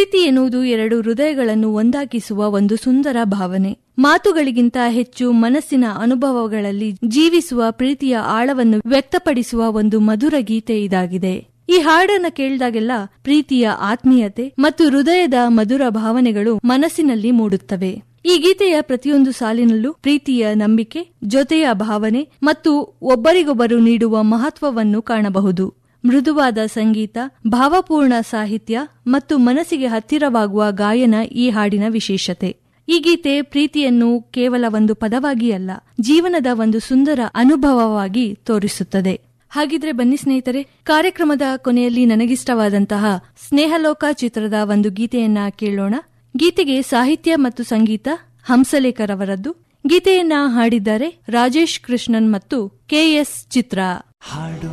ಪ್ರೀತಿ ಎನ್ನುವುದು ಎರಡು ಹೃದಯಗಳನ್ನು ಒಂದಾಗಿಸುವ ಒಂದು ಸುಂದರ ಭಾವನೆ ಮಾತುಗಳಿಗಿಂತ ಹೆಚ್ಚು ಮನಸ್ಸಿನ ಅನುಭವಗಳಲ್ಲಿ ಜೀವಿಸುವ ಪ್ರೀತಿಯ ಆಳವನ್ನು ವ್ಯಕ್ತಪಡಿಸುವ ಒಂದು ಮಧುರ ಗೀತೆ ಇದಾಗಿದೆ ಈ ಹಾಡನ್ನ ಕೇಳಿದಾಗೆಲ್ಲ ಪ್ರೀತಿಯ ಆತ್ಮೀಯತೆ ಮತ್ತು ಹೃದಯದ ಮಧುರ ಭಾವನೆಗಳು ಮನಸ್ಸಿನಲ್ಲಿ ಮೂಡುತ್ತವೆ ಈ ಗೀತೆಯ ಪ್ರತಿಯೊಂದು ಸಾಲಿನಲ್ಲೂ ಪ್ರೀತಿಯ ನಂಬಿಕೆ ಜೊತೆಯ ಭಾವನೆ ಮತ್ತು ಒಬ್ಬರಿಗೊಬ್ಬರು ನೀಡುವ ಮಹತ್ವವನ್ನು ಕಾಣಬಹುದು ಮೃದುವಾದ ಸಂಗೀತ ಭಾವಪೂರ್ಣ ಸಾಹಿತ್ಯ ಮತ್ತು ಮನಸ್ಸಿಗೆ ಹತ್ತಿರವಾಗುವ ಗಾಯನ ಈ ಹಾಡಿನ ವಿಶೇಷತೆ ಈ ಗೀತೆ ಪ್ರೀತಿಯನ್ನು ಕೇವಲ ಒಂದು ಪದವಾಗಿ ಅಲ್ಲ ಜೀವನದ ಒಂದು ಸುಂದರ ಅನುಭವವಾಗಿ ತೋರಿಸುತ್ತದೆ ಹಾಗಿದ್ರೆ ಬನ್ನಿ ಸ್ನೇಹಿತರೆ ಕಾರ್ಯಕ್ರಮದ ಕೊನೆಯಲ್ಲಿ ನನಗಿಷ್ಟವಾದಂತಹ ಸ್ನೇಹಲೋಕ ಚಿತ್ರದ ಒಂದು ಗೀತೆಯನ್ನ ಕೇಳೋಣ ಗೀತೆಗೆ ಸಾಹಿತ್ಯ ಮತ್ತು ಸಂಗೀತ ಹಂಸಲೇಖರ್ ಅವರದ್ದು ಗೀತೆಯನ್ನ ಹಾಡಿದ್ದಾರೆ ರಾಜೇಶ್ ಕೃಷ್ಣನ್ ಮತ್ತು ಕೆಎಸ್ ಚಿತ್ರ